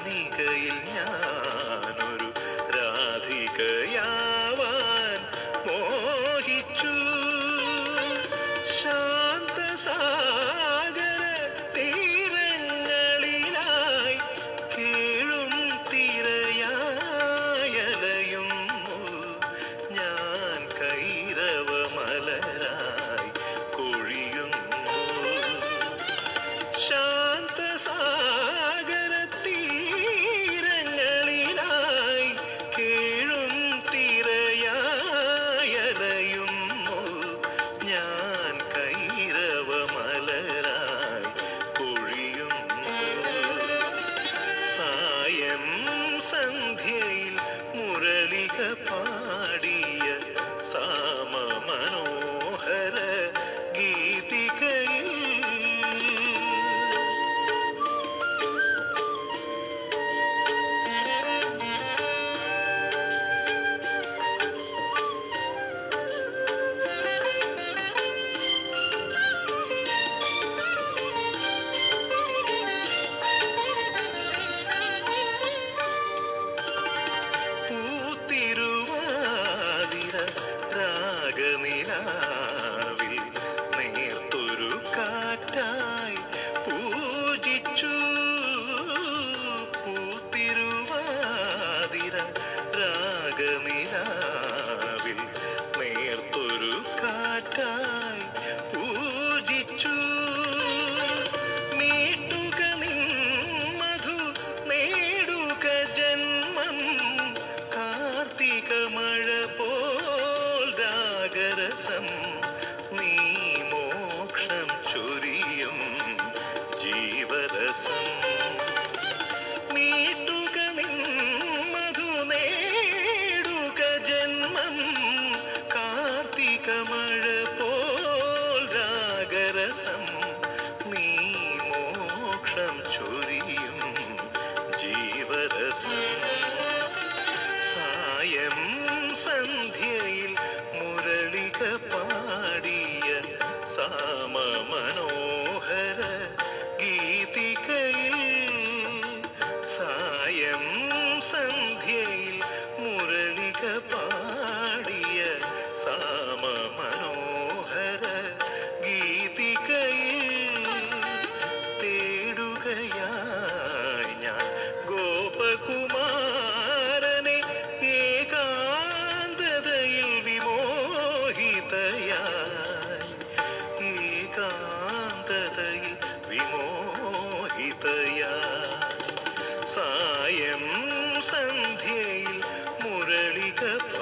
കണികയിൽ ഞാനൊരു രാധികയാവാൻ മോഹിച്ചു ശാന്തസാഗര തീരങ്ങളിലായി കീഴും തിരയായലയുന്നു ഞാൻ കൈരവമലരായി കൊഴിയുന്നു ശാന്തസാഗര തീരങ്ങളിലായി കീഴും തിരയായലയുന്നു ഞാൻ കൈരവമലരായി കൊഴിയുന്നു സായം സന്ധ്യയിൽ മുരളിക പാടിയ സാമ മനോഹര ഗീതികയിൽ പൂത്തിരുവാതിര രാഗനിലാവിൽ നേർത്തൊരു കാറ്റായി പൂജിച്ചു പൂത്തിരുവാതിര രാഗനിലാവിൽ നേർത്തൊരു കാറ്റായി പൂജിച്ചു മീട്ടുക നിൻ മധു നേടുക ജന്മം കാർത്തിക മഴ പോൽ രാഗരസം നീ മോക്ഷം ചൊരിയും ജീവരസം മീട്ടുക നിൻ മധു നേടുക ജന്മം കാർത്തിക മഴ പോൽ രാഗരസം നീ മോക്ഷം ചൊരിയും ജീവരസം സായം സന്ധ്യയിൽ മുരളിക പാടിയ സാമ മനോഹര ഗീതികയിൽ സായം സന്ധ്യയിൽ മുരളിക പാടിയ സാമ മനോഹര ഗീതികയിൽ തേടുകയായി ഞാൻ ഗോപകുമാരനെ ഏകാന്തതയിൽ വിമോഹിതയായി ഏകാന്തതയിൽ വിമോഹിതയായി സായം സന്ധ്യയിൽ മുരളിക